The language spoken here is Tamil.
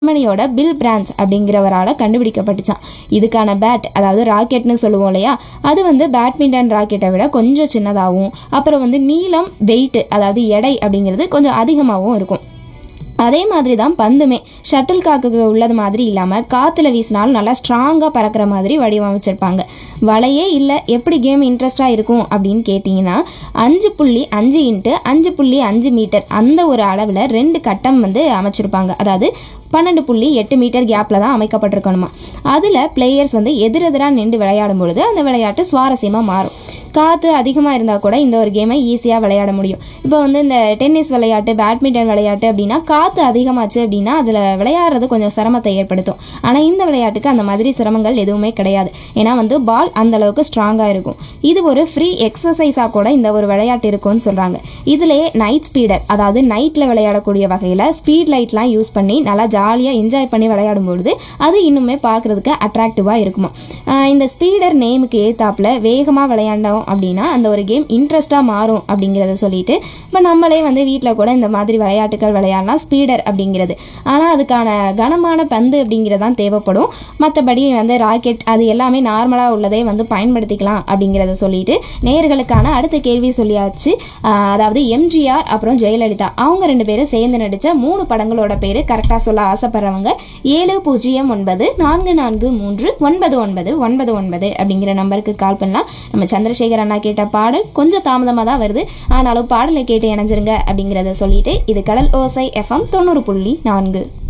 ஜெர்மனியோட பில் பிரான்ஸ் அப்படிங்கிறவரால் கண்டுபிடிக்கப்பட்டுச்சான் இதுக்கான பேட் அதாவது ராக்கெட்னு சொல்லுவோம் இல்லையா அது வந்து பேட்மிண்டன் ராக்கெட்டை விட கொஞ்சம் சின்னதாகவும் அப்புறம் வந்து நீளம் வெயிட் அதாவது எடை அப்படிங்கிறது கொஞ்சம் அதிகமாகவும் இருக்கும் அதே மாதிரி தான் பந்துமே ஷட்டில் காக்குக்கு உள்ளது மாதிரி இல்லாமல் காற்றுல வீசினாலும் நல்லா ஸ்ட்ராங்காக பறக்கிற மாதிரி வடிவமைச்சிருப்பாங்க வலையே இல்லை எப்படி கேம் இன்ட்ரெஸ்டாக இருக்கும் அப்படின்னு கேட்டிங்கன்னா அஞ்சு புள்ளி அஞ்சு இன்ட்டு அஞ்சு புள்ளி அஞ்சு மீட்டர் அந்த ஒரு அளவில் ரெண்டு கட்டம் வந்து அமைச்சிருப்பாங்க அதாவது பன்னெண்டு புள்ளி எட்டு மீட்டர் கேப்பில் தான் அமைக்கப்பட்டிருக்கணுமா அதில் பிளேயர்ஸ் வந்து எதிரெதிராக நின்று விளையாடும் பொழுது அந்த விளையாட்டு சுவாரஸ்யமாக மாறும் காற்று அதிகமாக இருந்தால் கூட இந்த ஒரு கேமை ஈஸியாக விளையாட முடியும் இப்போ வந்து இந்த டென்னிஸ் விளையாட்டு பேட்மிண்டன் விளையாட்டு அப்படின்னா காற்று அதிகமாச்சு அப்படின்னா அதில் விளையாடுறது கொஞ்சம் சிரமத்தை ஏற்படுத்தும் ஆனால் இந்த விளையாட்டுக்கு அந்த மாதிரி சிரமங்கள் எதுவுமே கிடையாது ஏன்னா வந்து பால் அந்த அளவுக்கு ஸ்ட்ராங்காக இருக்கும் இது ஒரு ஃப்ரீ எக்ஸசைஸாக கூட இந்த ஒரு விளையாட்டு இருக்கும்னு சொல்கிறாங்க இதுலேயே நைட் ஸ்பீடர் அதாவது நைட்டில் விளையாடக்கூடிய வகையில் ஸ்பீட் லைட்லாம் யூஸ் பண்ணி நல்லா ஜாலியாக என்ஜாய் பண்ணி விளையாடும் பொழுது அது இன்னுமே பார்க்குறதுக்கு அட்ராக்டிவாக இருக்குமா ஆஹ் இந்த ஸ்பீடர் நேமுக்கு ஏத்தாப்புல வேகமாக விளையாண்டோம் அப்படின்னா அந்த ஒரு கேம் இன்ட்ரெஸ்ட்டாக மாறும் அப்படிங்கிறத சொல்லிட்டு இப்போ நம்மளே வந்து வீட்டில் கூட இந்த மாதிரி விளையாட்டுகள் விளையாடலாம் ஸ்பீடர் அப்படிங்கிறது ஆனால் அதுக்கான கனமான பந்து அப்படிங்கிறதான் தேவைப்படும் மற்றபடி வந்து ராக்கெட் அது எல்லாமே நார்மலாக உள்ளதே வந்து பயன்படுத்திக்கலாம் அப்படிங்கிறத சொல்லிட்டு நேயர்களுக்கான அடுத்த கேள்வி சொல்லியாச்சு ஆஹ் அதாவது எம்ஜிஆர் அப்புறம் ஜெயலலிதா அவங்க ரெண்டு பேரும் சேர்ந்து நடித்த மூணு படங்களோட பேர் கரெக்டாக சொல்ல ஆசைப்படுறவங்க ஏழு பூஜ்ஜியம் ஒன்பது நான்கு நான்கு மூன்று ஒன்பது ஒன்பது ஒன்பது ஒன்பது அப்படிங்கிற நம்பருக்கு கால் பண்ணலாம் நம்ம சந்திரசேகர் அண்ணா கேட்ட பாடல் கொஞ்சம் தாமதமாக தான் வருது ஆனாலும் பாடலை கேட்டு இணைஞ்சிருங்க அப்படிங்கிறத சொல்லிட்டு இது கடல் ஓசை எஃப்எம் தொண்ணூறு புள்ளி நான்கு